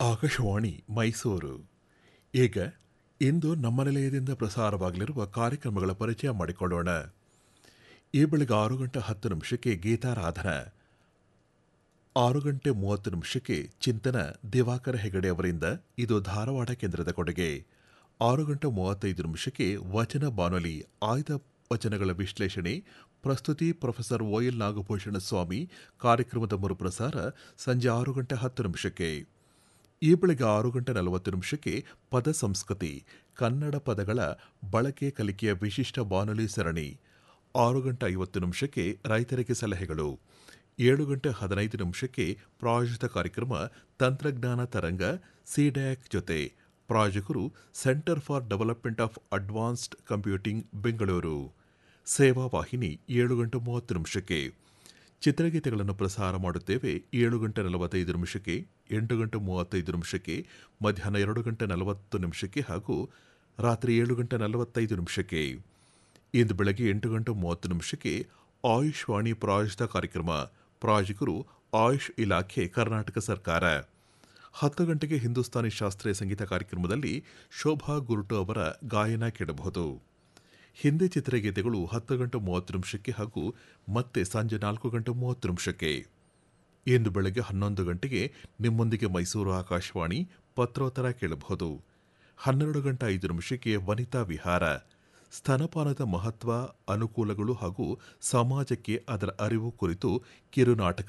ಆಕಾಶವಾಣಿ ಮೈಸೂರು ಈಗ ಇಂದು ನಮ್ಮ ನಿಲಯದಿಂದ ಪ್ರಸಾರವಾಗಲಿರುವ ಕಾರ್ಯಕ್ರಮಗಳ ಪರಿಚಯ ಮಾಡಿಕೊಳ್ಳೋಣ ಈ ಬೆಳಗ್ಗೆ ಆರು ಗಂಟೆ ಹತ್ತು ನಿಮಿಷಕ್ಕೆ ಗೀತಾರಾಧನ ಆರು ಗಂಟೆ ಮೂವತ್ತು ನಿಮಿಷಕ್ಕೆ ಚಿಂತನ ದಿವಾಕರ ಹೆಗಡೆ ಅವರಿಂದ ಇದು ಧಾರವಾಡ ಕೇಂದ್ರದ ಕೊಡುಗೆ ಆರು ಗಂಟೆ ಮೂವತ್ತೈದು ನಿಮಿಷಕ್ಕೆ ವಚನ ಬಾನುಲಿ ಆಯ್ದ ವಚನಗಳ ವಿಶ್ಲೇಷಣೆ ಪ್ರಸ್ತುತಿ ಪ್ರೊಫೆಸರ್ ಓಎಲ್ ನಾಗಭೂಷಣ ಸ್ವಾಮಿ ಕಾರ್ಯಕ್ರಮದ ಮರುಪ್ರಸಾರ ಸಂಜೆ ಆರು ಗಂಟೆ ಹತ್ತು ನಿಮಿಷಕ್ಕೆ ಈ ಬೆಳಗ್ಗೆ ಆರು ಗಂಟೆ ನಲವತ್ತು ನಿಮಿಷಕ್ಕೆ ಪದ ಸಂಸ್ಕೃತಿ ಕನ್ನಡ ಪದಗಳ ಬಳಕೆ ಕಲಿಕೆಯ ವಿಶಿಷ್ಟ ಬಾನುಲಿ ಸರಣಿ ಆರು ಗಂಟೆ ಐವತ್ತು ನಿಮಿಷಕ್ಕೆ ರೈತರಿಗೆ ಸಲಹೆಗಳು ಏಳು ಗಂಟೆ ಹದಿನೈದು ನಿಮಿಷಕ್ಕೆ ಪ್ರಾಯೋಜಿತ ಕಾರ್ಯಕ್ರಮ ತಂತ್ರಜ್ಞಾನ ತರಂಗ ಸಿಡ್ಯಾಕ್ ಜೊತೆ ಪ್ರಾಯೋಜಕರು centre for development of advanced computing Bengaluru ಸೇವಾ ವಾಹಿನಿ ಏಳು ಗಂಟೆ ಮೂವತ್ತು ನಿಮಿಷಕ್ಕೆ ಚಿತ್ರಗೀತೆಗಳನ್ನು ಪ್ರಸಾರ ಮಾಡುತ್ತೇವೆ ಏಳು ಗಂಟೆ ನಲವತ್ತೈದು ನಿಮಿಷಕ್ಕೆ ಎಂಟು ಗಂಟೆ ಮೂವತ್ತೈದು ನಿಮಿಷಕ್ಕೆ ಮಧ್ಯಾಹ್ನ ಎರಡು ಗಂಟೆ ನಲವತ್ತು ನಿಮಿಷಕ್ಕೆ ಹಾಗೂ ರಾತ್ರಿ ಏಳು ಗಂಟೆ ನಲವತ್ತೈದು ನಿಮಿಷಕ್ಕೆ ಇಂದು ಬೆಳಗ್ಗೆ ಎಂಟು ಗಂಟೆ ಮೂವತ್ತು ನಿಮಿಷಕ್ಕೆ ಆಯುಷ್ ವಾಣಿ ಪ್ರಾಯೋಜಿತ ಕಾರ್ಯಕ್ರಮ ಪ್ರಾಯೋಜಕರು ಆಯುಷ್ ಇಲಾಖೆ ಕರ್ನಾಟಕ ಸರ್ಕಾರ ಹತ್ತು ಗಂಟೆಗೆ ಹಿಂದೂಸ್ತಾನಿ ಶಾಸ್ತ್ರೀಯ ಸಂಗೀತ ಕಾರ್ಯಕ್ರಮದಲ್ಲಿ ಶೋಭಾ ಗುರುಟು ಅವರ ಗಾಯನ ಕೇಳಬಹುದು ಹಿಂದಿ ಚಿತ್ರಗೀತೆಗಳು ಹತ್ತು ಗಂಟೆ ಮೂವತ್ತು ನಿಮಿಷಕ್ಕೆ ಹಾಗೂ ಮತ್ತೆ ಸಂಜೆ ನಾಲ್ಕು ಗಂಟೆ ಮೂವತ್ತು ನಿಮಿಷಕ್ಕೆ ಇಂದು ಬೆಳಗ್ಗೆ ಹನ್ನೊಂದು ಗಂಟೆಗೆ ನಿಮ್ಮೊಂದಿಗೆ ಮೈಸೂರು ಆಕಾಶವಾಣಿ ಪತ್ರೋತ್ತರ ಕೇಳಬಹುದು ಹನ್ನೆರಡು ಗಂಟೆ ಐದು ನಿಮಿಷಕ್ಕೆ ವನಿತಾ ವಿಹಾರ ಸ್ತನಪಾನದ ಮಹತ್ವ ಅನುಕೂಲಗಳು ಹಾಗೂ ಸಮಾಜಕ್ಕೆ ಅದರ ಅರಿವು ಕುರಿತು ಕಿರುನಾಟಕ